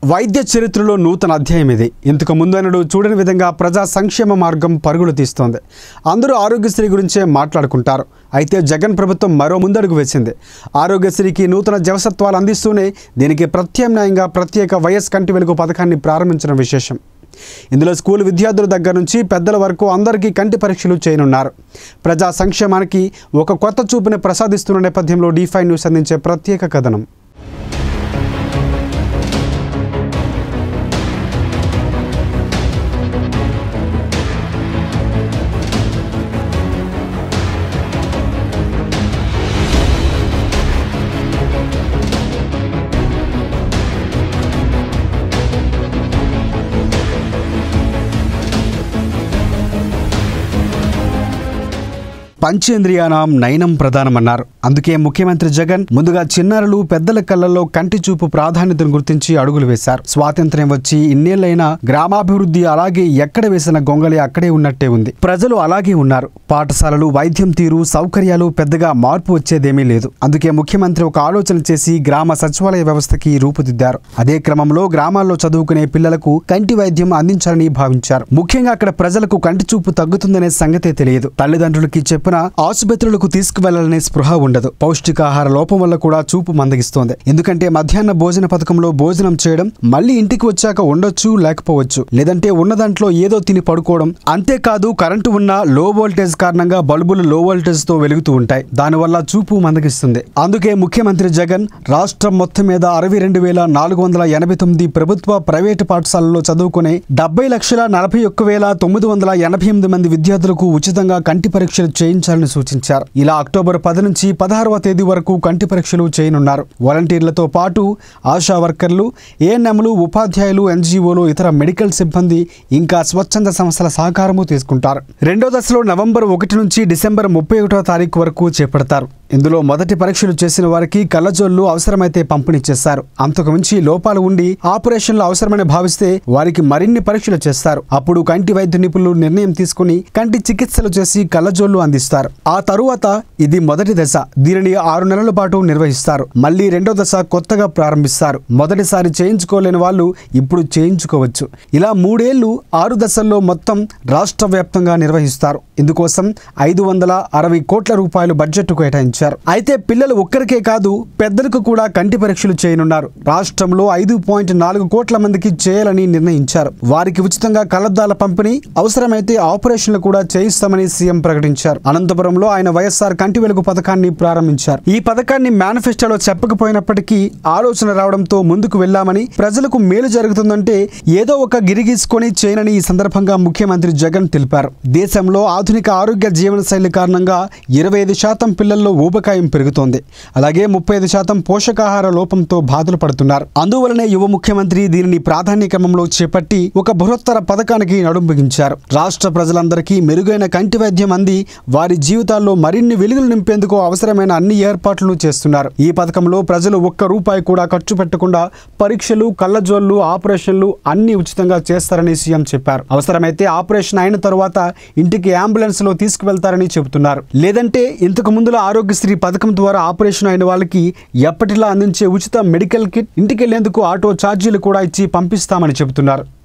వైద్య చరిత్రలో నూతన అధ్యాయం ఇది ఇంతకు ముందనడు చూడని విధంగా ప్రజా సంక్షేమ మార్గం పరుగులు తీస్తోంది అందరూ ఆరోగ్యశ్రీ గురించే మాట్లాడుకుంటారు అయితే జగన్ ప్రభుత్వం మరో ముందడుగు వేసింది ఆరోగ్యశ్రీకి నూతన జవసత్వాలు అందిస్తూనే దీనికి ప్రత్యామ్నాయంగా ప్రత్యేక వైఎస్ కంటి వెలుగు పథకాన్ని ప్రారంభించడం విశేషం ఇందులో స్కూల్ విద్యార్థుల దగ్గర నుంచి పెద్దల వరకు అందరికీ కంటి పరీక్షలు చేయనున్నారు ప్రజా సంక్షేమానికి ఒక కొత్త చూపుని ప్రసాదిస్తున్న నేపథ్యంలో డీఫై న్యూస్ అందించే ప్రత్యేక కథనం పంచేంద్రియానాం నయనం ప్రధానమన్నారు అందుకే ముఖ్యమంత్రి జగన్ ముందుగా చిన్నారులు పెద్దల కళ్ళల్లో కంటి చూపు ప్రాధాన్యతను గుర్తించి అడుగులు వేశారు స్వాతంత్ర్యం వచ్చి ఇన్నేళ్లైనా గ్రామాభివృద్ధి అలాగే ఎక్కడ వేసిన గొంగళి అక్కడే ఉన్నట్టే ఉంది ప్రజలు అలాగే ఉన్నారు పాఠశాలలు వైద్యం తీరు సౌకర్యాలు పెద్దగా మార్పు వచ్చేదేమీ లేదు అందుకే ముఖ్యమంత్రి ఒక ఆలోచన చేసి గ్రామ సచివాలయ వ్యవస్థకి రూపుదిద్దారు అదే క్రమంలో గ్రామాల్లో చదువుకునే పిల్లలకు కంటి వైద్యం అందించాలని భావించారు ముఖ్యంగా అక్కడ ప్రజలకు కంటి చూపు తగ్గుతుందనే సంగతే తెలియదు తల్లిదండ్రులకి చెప్పిన ఆసుపత్రులకు తీసుకువెళ్లాలనే స్పృహ ఉండదు పౌష్టికాహార లోపం వల్ల కూడా చూపు మందగిస్తోంది ఎందుకంటే మధ్యాహ్న భోజన పథకంలో భోజనం చేయడం మళ్ళీ ఇంటికి వచ్చాక ఉండొచ్చు లేకపోవచ్చు లేదంటే ఉన్న దాంట్లో ఏదో తిని పడుకోవడం అంతేకాదు కరెంటు ఉన్న లో వోల్టేజ్ కారణంగా బల్బులు లో వోల్టేజ్ తో వెలుగుతూ ఉంటాయి దానివల్ల చూపు మందగిస్తుంది అందుకే ముఖ్యమంత్రి జగన్ రాష్ట్రం మొత్తం మీద అరవై రెండు వేల నాలుగు వందల ఎనభై తొమ్మిది ప్రభుత్వ ప్రైవేటు పాఠశాలల్లో చదువుకునే డెబ్బై లక్షల నలభై ఒక్క వేల తొమ్మిది వందల ఎనభై ఎనిమిది మంది విద్యార్థులకు ఉచితంగా కంటి పరీక్షలు చేయించాలని సూచించారు ఇలా అక్టోబర్ పది నుంచి పదహారవ తేదీ వరకు కంటి పరీక్షలు చేయనున్నారు వాలంటీర్లతో పాటు ఆశా వర్కర్లు ఏఎన్ఎంలు ఉపాధ్యాయులు ఎన్జీఓలు ఇతర మెడికల్ సిబ్బంది ఇంకా స్వచ్ఛంద సంస్థల సహకారము తీసుకుంటారు రెండో దశలో నవంబర్ ఒకటి నుంచి డిసెంబర్ ముప్పై ఒకటో తారీఖు వరకు చేపడతారు ఇందులో మొదటి పరీక్షలు చేసిన వారికి కళ్ళజోళ్లు అవసరమైతే పంపిణీ చేస్తారు అంతకు మించి లోపాలు ఉండి ఆపరేషన్లు అవసరమని భావిస్తే వారికి మరిన్ని పరీక్షలు చేస్తారు అప్పుడు కంటి వైద్య నిపుణులు నిర్ణయం తీసుకుని కంటి చికిత్సలు చేసి కళ్ళజోళ్లు అందిస్తారు ఆ తరువాత ఇది మొదటి దశ దీనిని ఆరు నెలల పాటు నిర్వహిస్తారు మళ్ళీ రెండో దశ కొత్తగా ప్రారంభిస్తారు మొదటిసారి చేయించుకోలేని వాళ్ళు ఇప్పుడు చేయించుకోవచ్చు ఇలా మూడేళ్లు ఆరు దశల్లో మొత్తం రాష్ట్ర వ్యాప్తంగా నిర్వహిస్తారు ఇందుకోసం ఐదు వందల అరవై కోట్ల రూపాయలు బడ్జెట్ కేటాయించారు అయితే పిల్లలు ఒక్కరికే కాదు పెద్దలకు కూడా కంటి పరీక్షలు చేయనున్నారు రాష్ట్రంలో ఐదు పాయింట్ నాలుగు కోట్ల మందికి చేయాలని నిర్ణయించారు వారికి ఉచితంగా కళ్లద్దాల పంపిణీ అవసరమైతే ఆపరేషన్లు కూడా చేయిస్తామని సీఎం ప్రకటించారు అనంతపురంలో ఆయన వైఎస్ఆర్ కంటి వెలుగు పథకాన్ని ప్రారంభించారు ఈ పథకాన్ని మేనిఫెస్టోలో చెప్పకపోయినప్పటికీ ఆలోచన రావడంతో ముందుకు వెళ్లామని ప్రజలకు మేలు జరుగుతుందంటే ఏదో ఒక గిరిగీసుకొని చేయనని ఈ సందర్భంగా ముఖ్యమంత్రి జగన్ తెలిపారు దేశంలో ఆధునిక ఆరోగ్య జీవనశైలి కారణంగా ఇరవై ఐదు శాతం పిల్లల్లో ఊబకాయం పెరుగుతోంది అలాగే ముప్పై ఐదు శాతం పోషకాహార లోపంతో బాధలు పడుతున్నారు అందువలనే యువ ముఖ్యమంత్రి దీనిని ప్రాధాన్య క్రమంలో చేపట్టి ఒక బృహత్తర పథకానికి నడుం బిగించారు రాష్ట్ర ప్రజలందరికీ మెరుగైన కంటి వైద్యం అంది వారి జీవితాల్లో మరిన్ని వెలుగులు నింపేందుకు అవసరమైన అన్ని ఏర్పాట్లు చేస్తున్నారు ఈ పథకంలో ప్రజలు ఒక్క రూపాయి కూడా ఖర్చు పెట్టకుండా పరీక్షలు కళ్ళజోళ్లు ఆపరేషన్లు అన్ని ఉచితంగా చేస్తారని సీఎం చెప్పారు అవసరమైతే ఆపరేషన్ అయిన తరువాత ఇంటికి అంబులెన్స్ లో తీసుకువెళ్తారని చెబుతున్నారు లేదంటే ఇంతకు ముందుల ఆరోగ్యశ్రీ పథకం ద్వారా ఆపరేషన్ అయిన వాళ్ళకి ఎప్పటిలా అందించే ఉచిత మెడికల్ కిట్ ఇంటికెళ్లేందుకు ఆటో ఛార్జీలు కూడా ఇచ్చి పంపిస్తామని చెబుతున్నారు